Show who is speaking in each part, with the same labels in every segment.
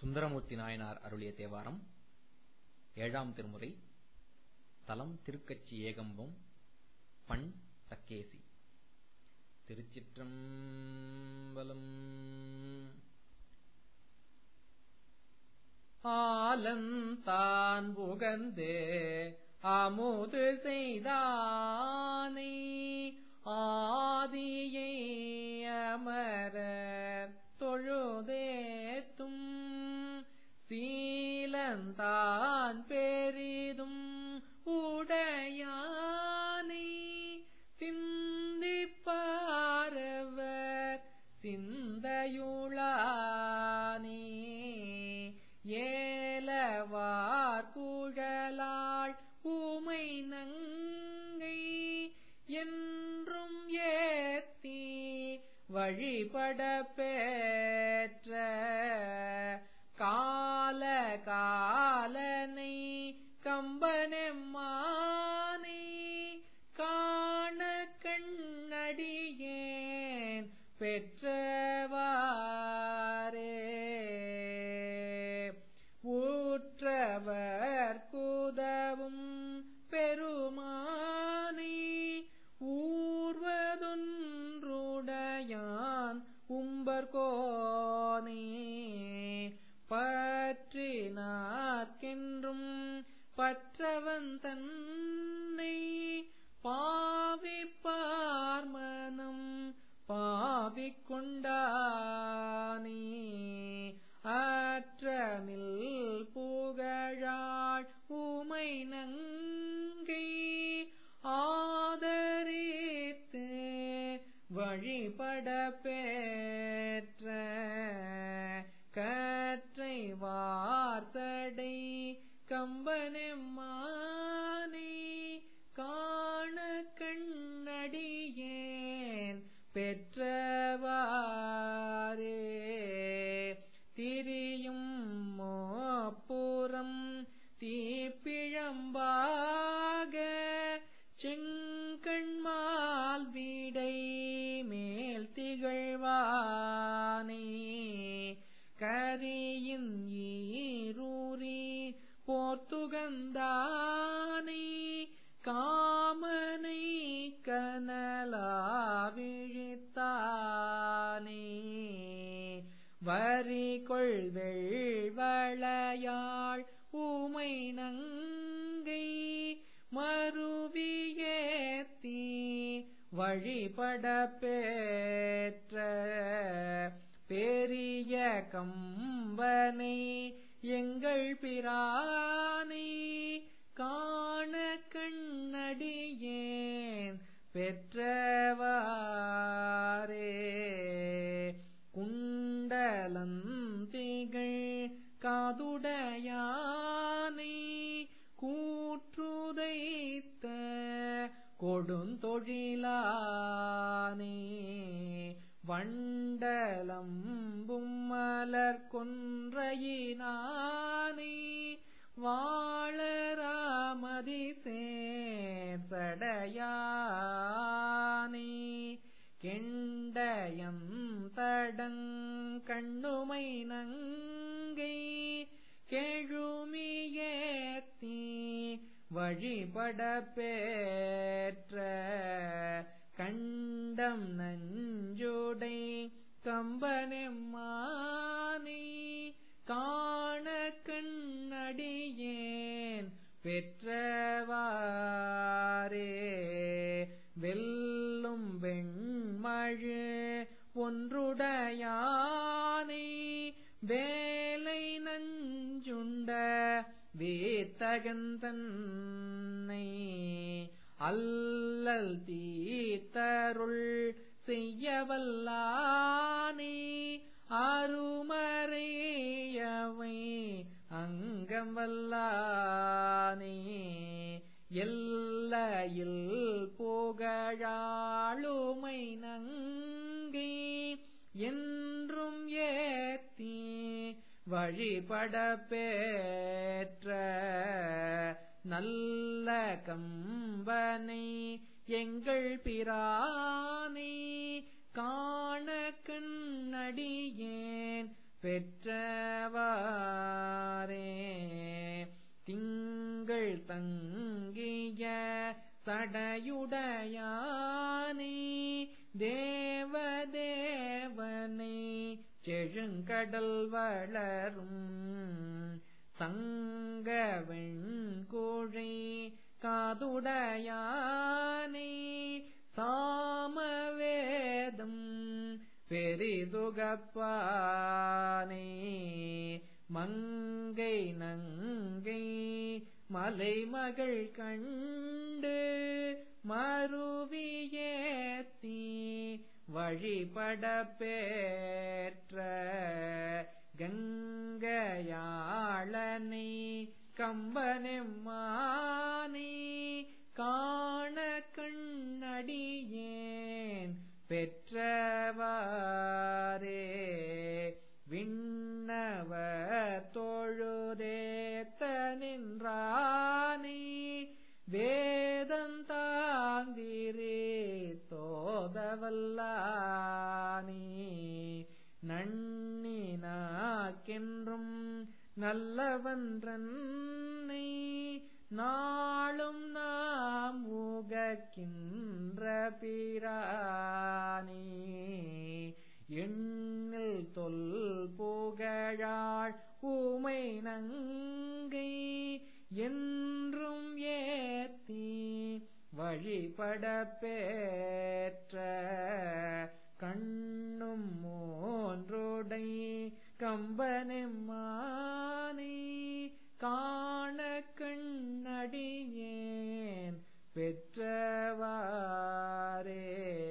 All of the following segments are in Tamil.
Speaker 1: சுந்தரமூர்த்தி நாயனார் அருளிய தேவாரம் ஏழாம் திருமுறை தலம் திருக்கச்சி ஏகம்பம் பண் தக்கேசி திருச்சிற்றம்பலம் ஆலந்தான் புகந்தே அமுது செய்தானை ஆதியை அமரர் தொழுதேத்தும் சீலந்தான் பெரிதும் உடையானை சிந்திப்பாரவர் சிந்தையுளானே ஏலவார் குழலாள் ஊமை நங்கை என்றும் ஏத்தி வழிபட பெற்ற கால காலனை கம்பனெம்மானே காண கண்ணடியேன் பெற்றவாரே ஊற்றவர் குதவும் பெருமானே ஊர்வதொன்றுடையான் உம்பர்கோனே பற்றினார்க்கென்றும் பற்றவன் தன்னை பாவிப்பார் மனம் பாவிக்கொண்டானே ஆற்றமில் புகழாள் ஊமை நங்கை ஆதரித்து வழிபட பெற்ற கற்றை வார்த்தடை கம்பனெம்மானே காண கண்ணடியேன் பெற்றவாரே திரியும் மோப்புறம் தீப்பிழம்பாக செங்கண்மால் வீடை மேல் திகழ்வானே கரியின் ஈரூரி போர்த்துகந்தானே காமனை கனலாவிழித்தானே வரி கொள்வெள்வளையாள் ஊமை நங்கை மறுவியேத்தி வழிபட பெற்ற பெரிய கம்பனை எங்கள் பிரானை காண கண்ணடியேன் பெற்றவாரே குண்டலந்திகள் காதுடையானை கூற்றுதைத்த கொடுந்தொழிலானே வண்டலம்பும் மலர் கொன்றையினானே வாழராமதி சேர்சடையானே கெண்டயம் தடங் கண்ணுமை நங்கை கெழுமியேத்தி வழிபட பெற்ற கண்டம் நஞ்சுடை கம்பனெம்மானே காண கண்ணடியேன் பெற்றவாரே வெல்லும் வெண்மழு ஒன்றுடையானே வேலை நஞ்சுண்ட வேத்தகந்தன்னை அல்லல் தீத்தருள் செய்யவல்லானே அருமறையவை அங்கம் வல்லானே எல்லையில் புகழாளுமை நங்கை என்றும் ஏத்தி வழிபட பெற்ற நல்ல கம்பனை எங்கள் பிரானே காண கண்ணடியேன் பெற்றவாரே திங்கள் தங்கிய சடையுடையானே தேவதேவனை செழுங்கடல் வளரும் சங்கவெண்கோழை காதுடையானே சாமவேதம் பெரிதுகப்பானே மங்கை நங்கை மலைமகள் கண்டு மருவியேத்தி வழிபட பேற்ற கங்கையாளனை கம்பனெம்மானே காண கண்ணடியேன் பெற்றவாரே விண்ணவ தொழுதேத்த நின்றானே வேதந்தாந்திரே தோதவல்லானே நன்னினாக்கென்றும் நல்லவன்றன்னை நாளும் நாம் உகக்கின்ற பிரானே எண்ணில் தொல் புகழாள் ஊமை நங்கை என்றும் ஏத்தி வழிபட பேற்ற கண்ணும் மூன்றுடை கம்பனெம்மானே காண கண்ணடியேன் பெற்றவாரே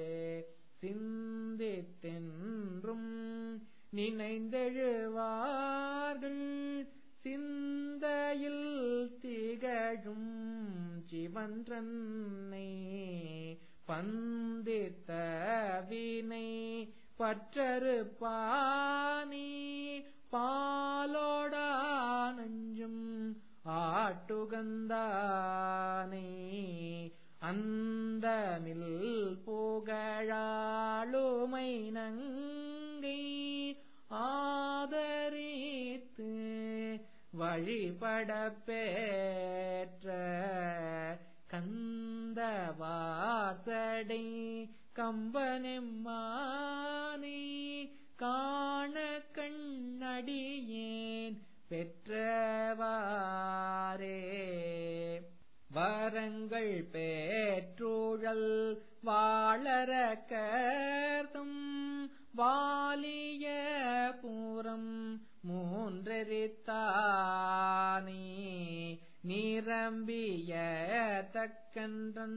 Speaker 1: சிந்தித்தென்றும் நினைந்தெழுவார்கள் சிந்தையில் திகழும் சிவன்றன்னை பந்தித்த வினை பற்றறுப்பானே பாலோடா நஞ்சும் ஆட்டுகந்தானே அந்தமில் புகழாளுமை நங்கை ஆதரித்து வழிபட பேற்ற கந்தவாசடை கம்பனெம்மானே காண கண்ணடியேன் பெற்றவாரே வரங்கள் பேற்றூழல் வாழற கர்த்தம் வாலிய பூரம் மூன்றெரித்தானே நிரம்பிய தக்கன்றன்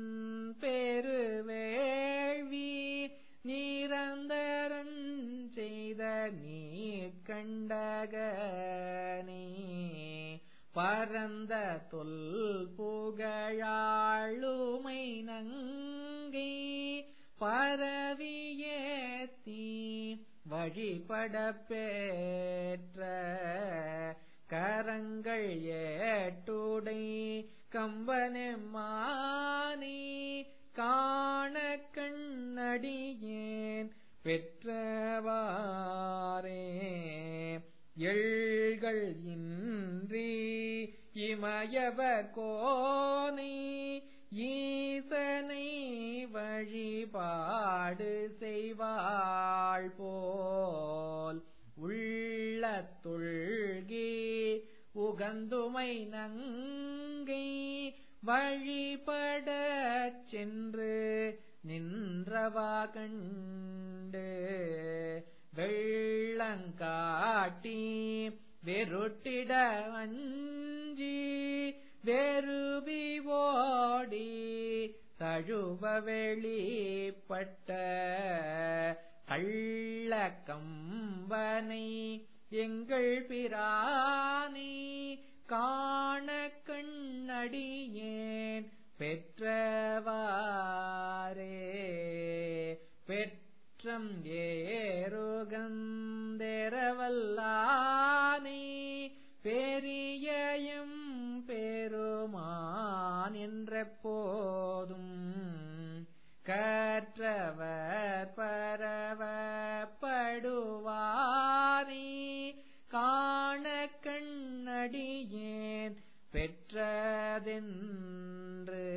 Speaker 1: பெருவேள்வி நிரந்தரன் செய்த நீ கண்டகனே பரந்த தொல் புகழாளுமை நங்கை பரவியேத்தி வழிபட பேற்ற கரங்கள் ஏட்டுடை கம்பனெம்மானே காண கண்ணடியேன் பெற்றவாரே எள்கள் இன்றி இமயவர் கோனை ஈசனை வழிபாடு செய்வாள் போல் உள்ளத்துள்கி உகந்துமை நங்கை வழிபட சென்று நின்றவா கண்டு வெள்ளங்காட்டி வெருட்டிட அஞ்சி வெறுவி ஓடி தழுவ வெளிப்பட்ட கள்ளக்கம்பனை எங்கள் பிரானே காண கண்ணடியேன் பெற்றவாரே பெற்றம் ஏறுகந்தெரவல்லானே பெரியம் பெருமான் என்ற போதும் கற்றவர் பரவப்படுவானே பெற்றதென்று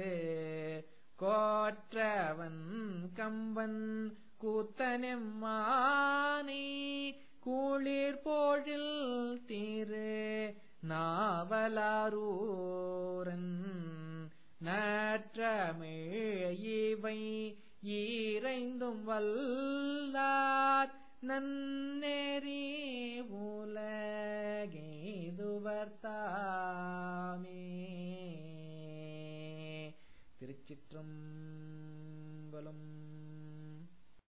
Speaker 1: கோற்றவன் கம்பன் கூத்தனெம்மானே குளிர் போழில் திரு நாவலாரூரன் நற்றமிழ் இவை ஈரைந்தும் வல்லார் நன்னெறி உலகேதுவர்த்தானே